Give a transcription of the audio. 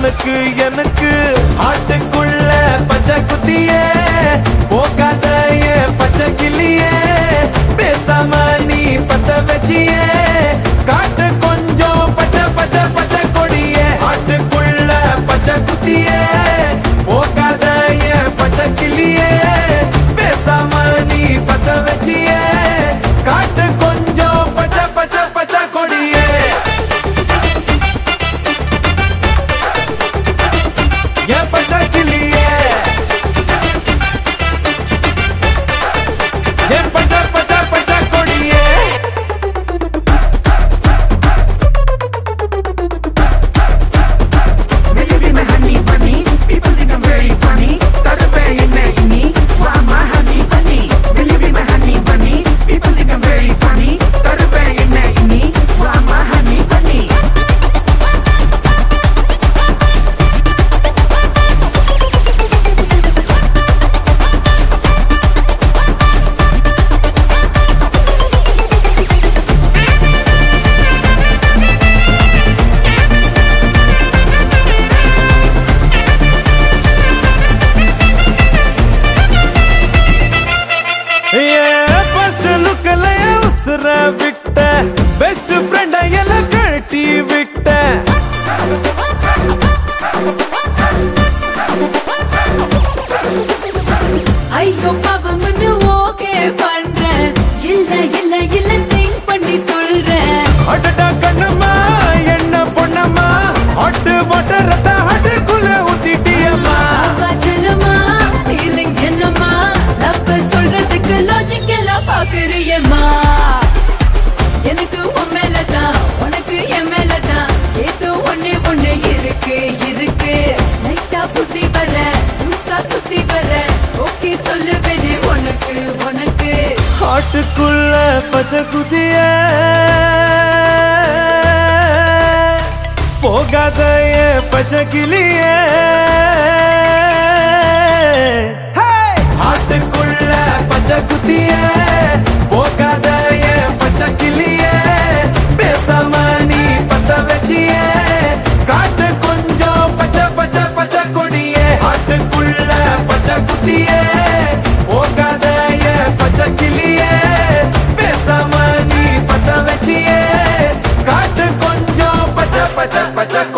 உனக்கு எனக்கு ஆட்டுக்குள்ள பச்சை குத்தியே போகாத என் பச்சை கிளியே பேசாம நீ பத்த வச்சியே காட்டு கொஞ்சம் பச்சை பச்சை பச்சை கொடியே ஆட்டுக்குள்ள பச்சை குத்தியே போகாத என் பச்சை கிளியே பேசாம நீ பத்த வச்சியே காட்டு கொஞ்சம் பச்சை பச்சை பச்சை கொடியே என் பச்சை கிளியே என் பச்சை பச்சை பச்சை கொடியே Will you be my honey bunny? People think I'm very funny. தருவே என்ன இனி? வா my honey bunny. Will you be my honey bunny? People think I'm very funny. தருவே என்ன இனி? வா my honey bunny. ஃபர்ஸ்ட் லுக்ல உசுர விட்ட பெஸ்ட் ஃப்ரெண்ட எல்லாம் கழட்டி விட்ட ஐயோ பாவம்னு ஓகே பண்றேன் இல்ல இல்ல இல்ல திங்க் பண்ணி சொல்றேன் அடடா கண்ணம்மா என்ன பொண்ணம்மா ஹாட்டு வாட்டர் ரத்த ஹட்டுக்குள்ள ஊத்திட்டியம்மா அவ செல்லமா ஃபீலிங்ஸ் என்னமா லவ் சொல்றதுக்கு லாஜிக் எல்லாம் பாக்குறியம்மா எனக்கு உன் மேலதான் உனக்கு என் மேலதான் ஏதோ ஒண்ணே ஒண்ணு இருக்கு இருக்கு லைட்டா புத்தி வர புதுசா சுத்தி வர ஓகே சொல்லுவேனே உனக்கு உனக்கு ஹாட்டுக்குள்ள பச்சை குதிய போகாத என் பச்சை கிளியே ஹாட்டுக்குள்ள பச்சை குத்திய போகாத என் பச்சை கிளியே பேசாம நீ பத்த வச்சியே காட்டு கொஞ்சம் பச்சை பச்சை பச்சை கொடியே ஹாட்டுக்குள்ள பச்சை குத்தியே போகாத என் பச்சை கிளியே பேசாம நீ பத்த வச்சியே காட்டு கொஞ்சம் பச்சை பச்சை பச்சை